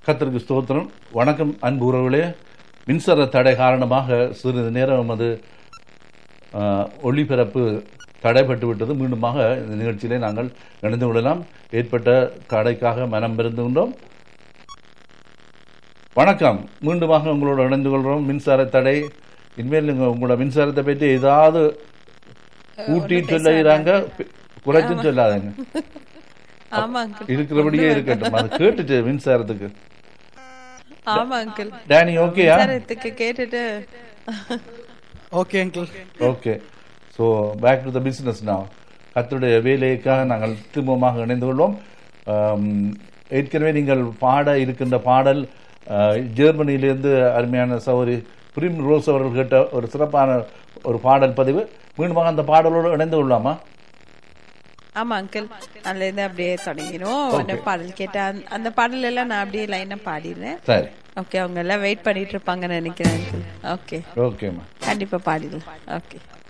கத்தருக்கு ஸ்தோத்திரம் வணக்கம் அன்பு உறவுகளே மின்சார தடை காரணமாக சிறிது நேரம் நமது ஆஹ், ஒளிபரப்பு தடைப்பட்டு விட்டது மீண்டுமாக இந்த நிகழ்ச்சியிலே நாங்கள் இணைந்து கொள்ளலாம் ஏற்பட்ட தடைக்காக மனம் பெருந்துகின்றோம் வணக்கம் மீண்டுமாக உங்களோட இணைந்து கொள்கிறோம் மின்சார தடை இனிமேல் நீங்க உங்களோட மின்சாரத்தை பற்றி ஏதாவது ஊட்டி சொல்லுறாங்க குறைச்சும் சொல்லாதீங்க ஆமா அங்கிள் இருக்கிறபடியே இருக்கட்டும் அது கேட்டுச்சு மின்சாரத்துக்கு ஆமா அங்கிள் டேனி ஓகேயா மின்சாரத்துக்கு கேட்டுட்டு okay uncle okay so back to the business நான் கத்தருடைய வேலைக்காக நாங்கள் திரும்பமாக இணைந்து கொள்வோம் ஆம், ஏற்கனவே நீங்கள் பாட இருக்கின்ற பாடல் ஆஹ், ஜெர்மனியிலிருந்து அருமையான சௌரி பிரிம் ரோஸ் அவர்கள் கேட்ட ஒரு சிறப்பான ஒரு பாடல் பதிவு மீண்டுமாக அந்த பாடலோடு இணைந்து கொள்ளலாமா ஆமா அங்கிள் அதுல இருந்து அப்படியே தொடங்கிடும் அந்த பாடல் கேட்டா அந்த- அந்த பாடல் எல்லாம் நான் அப்படியே லைனா பாடிடுறேன் சரி ஓகே அவங்க எல்லாம் வெயிட் பண்ணிட்டு இருப்பாங்கன்னு நினைக்கிறேன் அங்கிள் ஓகே ஓகேம்மா கண்டிப்பா பாடிடலாம் ஓகே